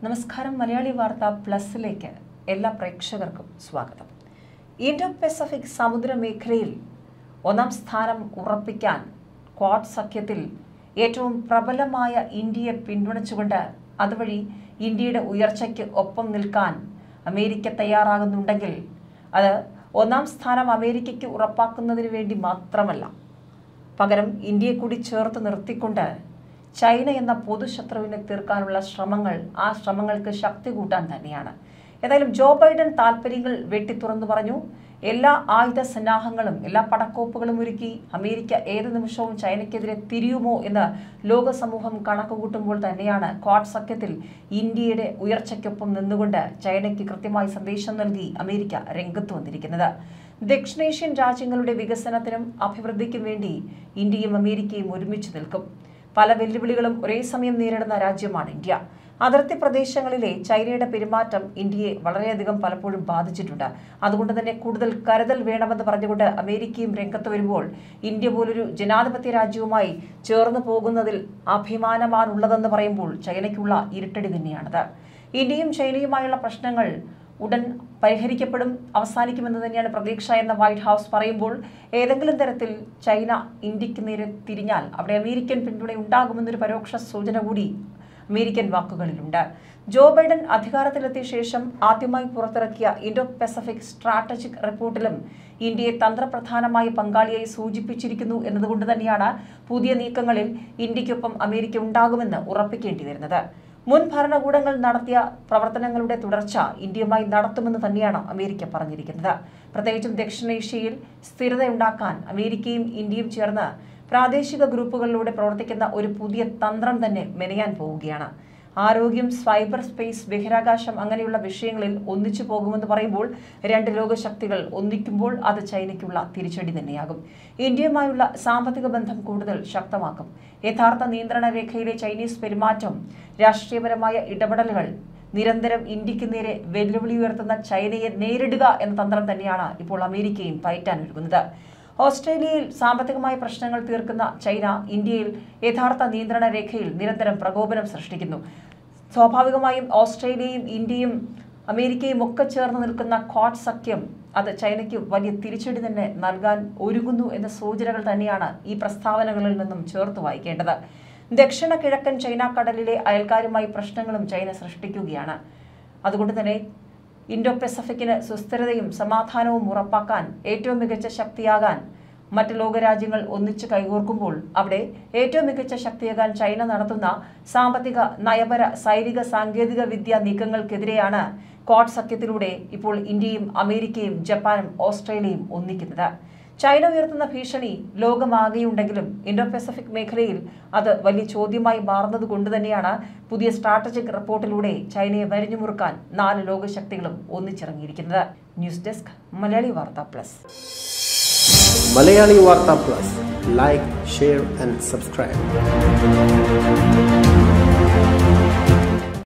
നമസ്കാരം മലയാളി വാർത്ത പ്ലസിലേക്ക് എല്ലാ പ്രേക്ഷകർക്കും സ്വാഗതം ഇൻഡോ പസഫിക് സമുദ്ര മേഖലയിൽ ഒന്നാം സ്ഥാനം ഉറപ്പിക്കാൻ ക്വാഡ് സഖ്യത്തിൽ ഏറ്റവും പ്രബലമായ ഇന്ത്യയെ പിന്തുണച്ചുകൊണ്ട് അതുവഴി ഇന്ത്യയുടെ ഉയർച്ചയ്ക്ക് ഒപ്പം നിൽക്കാൻ അമേരിക്ക തയ്യാറാകുന്നുണ്ടെങ്കിൽ അത് ഒന്നാം സ്ഥാനം അമേരിക്കയ്ക്ക് ഉറപ്പാക്കുന്നതിന് വേണ്ടി മാത്രമല്ല പകരം ഇന്ത്യയെ കൂടി ചേർത്ത് നിർത്തിക്കൊണ്ട് ചൈന എന്ന പൊതുശത്രുവിനെ തീർക്കാനുള്ള ശ്രമങ്ങൾ ആ ശ്രമങ്ങൾക്ക് ശക്തി കൂട്ടാൻ തന്നെയാണ് ഏതായാലും ജോ ബൈഡൻ താൽപ്പര്യങ്ങൾ വെട്ടിത്തുറന്നു പറഞ്ഞു എല്ലാ ആയുധ സന്നാഹങ്ങളും എല്ലാ പടക്കോപ്പുകളും ഒരുക്കി അമേരിക്ക ഏത് നിമിഷവും ചൈനയ്ക്കെതിരെ തിരിയുമോ എന്ന് ലോക സമൂഹം കണക്കുകൂട്ടുമ്പോൾ തന്നെയാണ് ക്വാഡ് സഖ്യത്തിൽ ഇന്ത്യയുടെ ഉയർച്ചയ്ക്കൊപ്പം നിന്നുകൊണ്ട് ചൈനയ്ക്ക് കൃത്യമായി സന്ദേശം നൽകി അമേരിക്ക രംഗത്ത് വന്നിരിക്കുന്നത് ദക്ഷിണേഷ്യൻ രാജ്യങ്ങളുടെ വികസനത്തിനും അഭിവൃദ്ധിക്കും വേണ്ടി ഇന്ത്യയും അമേരിക്കയും ഒരുമിച്ച് നിൽക്കും പല വെല്ലുവിളികളും ഒരേ സമയം നേരിടുന്ന രാജ്യമാണ് ഇന്ത്യ അതിർത്തി പ്രദേശങ്ങളിലെ ചൈനയുടെ പെരുമാറ്റം ഇന്ത്യയെ വളരെയധികം പലപ്പോഴും ബാധിച്ചിട്ടുണ്ട് അതുകൊണ്ട് തന്നെ കൂടുതൽ കരുതൽ വേണമെന്ന് പറഞ്ഞുകൊണ്ട് അമേരിക്കയും രംഗത്ത് വരുമ്പോൾ ഇന്ത്യ പോലൊരു ജനാധിപത്യ രാജ്യവുമായി ചേർന്ന് പോകുന്നതിൽ അഭിമാനമാണുള്ളതെന്ന് പറയുമ്പോൾ ചൈനയ്ക്കുള്ള ഇരുട്ടടി തന്നെയാണത് ഇന്ത്യയും ചൈനയുമായുള്ള പ്രശ്നങ്ങൾ ഉടൻ പരിഹരിക്കപ്പെടും അവസാനിക്കുമെന്ന് തന്നെയാണ് പ്രതീക്ഷ എന്ന വൈറ്റ് ഹൗസ് പറയുമ്പോൾ ഏതെങ്കിലും തരത്തിൽ ചൈന ഇന്ത്യക്ക് നേരെ തിരിഞ്ഞാൽ അവിടെ അമേരിക്കൻ പിന്തുണ ഉണ്ടാകുമെന്നൊരു പരോക്ഷ സൂചന കൂടി അമേരിക്കൻ വാക്കുകളിലുണ്ട് ജോ ബൈഡൻ അധികാരത്തിലെത്തിയ ശേഷം ആദ്യമായി പുറത്തിറക്കിയ ഇൻഡോ പസഫിക് സ്ട്രാറ്റജിക് റിപ്പോർട്ടിലും ഇന്ത്യയെ തന്ത്രപ്രധാനമായ പങ്കാളിയായി സൂചിപ്പിച്ചിരിക്കുന്നു എന്നതുകൊണ്ട് തന്നെയാണ് പുതിയ നീക്കങ്ങളിൽ ഇന്ത്യക്കൊപ്പം അമേരിക്ക ഉണ്ടാകുമെന്ന് ഉറപ്പിക്കേണ്ടി വരുന്നത് മുൻ ഭരണകൂടങ്ങൾ നടത്തിയ പ്രവർത്തനങ്ങളുടെ തുടർച്ച ഇന്ത്യയുമായി നടത്തുമെന്ന് തന്നെയാണ് അമേരിക്ക പറഞ്ഞിരിക്കുന്നത് പ്രത്യേകിച്ചും ദക്ഷിണേഷ്യയിൽ സ്ഥിരതയുണ്ടാക്കാൻ അമേരിക്കയും ഇന്ത്യയും ചേർന്ന് പ്രാദേശിക ഗ്രൂപ്പുകളിലൂടെ പ്രവർത്തിക്കുന്ന ഒരു പുതിയ തന്ത്രം തന്നെ മെനയാൻ പോവുകയാണ് ആരോഗ്യം സൈബർ സ്പേസ് ബഹിരാകാശം അങ്ങനെയുള്ള വിഷയങ്ങളിൽ ഒന്നിച്ചു പോകുമെന്ന് പറയുമ്പോൾ രണ്ട് ലോകശക്തികൾ ഒന്നിക്കുമ്പോൾ അത് ചൈനയ്ക്കുള്ള തിരിച്ചടി തന്നെയാകും ഇന്ത്യയുമായുള്ള സാമ്പത്തിക ബന്ധം കൂടുതൽ ശക്തമാക്കും യഥാർത്ഥ നിയന്ത്രണ രേഖയിലെ ചൈനീസ് പെരുമാറ്റം രാഷ്ട്രീയപരമായ ഇടപെടലുകൾ നിരന്തരം ഇന്ത്യക്ക് നേരെ വെല്ലുവിളി ഉയർത്തുന്ന ചൈനയെ നേരിടുക എന്ന തന്ത്രം തന്നെയാണ് ഇപ്പോൾ അമേരിക്കയും പയറ്റാനൊരുങ്ങുന്നത് ഓസ്ട്രേലിയയിൽ സാമ്പത്തികമായ പ്രശ്നങ്ങൾ തീർക്കുന്ന ചൈന ഇന്ത്യയിൽ യഥാർത്ഥ നിയന്ത്രണ രേഖയിൽ നിരന്തരം പ്രകോപനം സൃഷ്ടിക്കുന്നു സ്വാഭാവികമായും ഓസ്ട്രേലിയയും ഇന്ത്യയും അമേരിക്കയും ഒക്കെ ചേർന്ന് നിൽക്കുന്ന ക്വാഡ് സഖ്യം അത് ചൈനയ്ക്ക് വലിയ തിരിച്ചടി തന്നെ നൽകാൻ ഒരുങ്ങുന്നു എന്ന സൂചനകൾ തന്നെയാണ് ഈ പ്രസ്താവനകളിൽ നിന്നും ചേർത്ത് വായിക്കേണ്ടത് ദക്ഷിണ കിഴക്കൻ ചൈന കടലിലെ അയൽക്കാരുമായി പ്രശ്നങ്ങളും ചൈന സൃഷ്ടിക്കുകയാണ് അതുകൊണ്ട് തന്നെ ഇൻഡോ പസഫിക്കിന് സുസ്ഥിരതയും സമാധാനവും ഉറപ്പാക്കാൻ ഏറ്റവും മികച്ച ശക്തിയാകാൻ മറ്റ് ലോകരാജ്യങ്ങൾ ഒന്നിച്ചു കൈകോർക്കുമ്പോൾ അവിടെ ഏറ്റവും മികച്ച ശക്തിയാകാൻ ചൈന നടത്തുന്ന സാമ്പത്തിക നയപര സൈനിക സാങ്കേതിക വിദ്യ നീക്കങ്ങൾക്കെതിരെയാണ് ക്വാഡ് സഖ്യത്തിലൂടെ ഇപ്പോൾ ഇന്ത്യയും അമേരിക്കയും ജപ്പാനും ഓസ്ട്രേലിയയും ഒന്നിക്കുന്നത് ചൈന ഉയർത്തുന്ന ഭീഷണി ലോകമാകെയുണ്ടെങ്കിലും ഇൻഡോ പസഫിക് മേഖലയിൽ അത് വലിയ ചോദ്യമായി മാറുന്നത് കൊണ്ട് തന്നെയാണ് പുതിയ സ്ട്രാറ്റജിക് റിപ്പോർട്ടിലൂടെ ചൈനയെ വരിഞ്ഞുമുറുക്കാൻ നാല് ലോകശക്തികളും ഒന്നിച്ചിറങ്ങിയിരിക്കുന്നത് news desk Malayali Vartha plus Malayali Warta Plus. Like, share, and subscribe.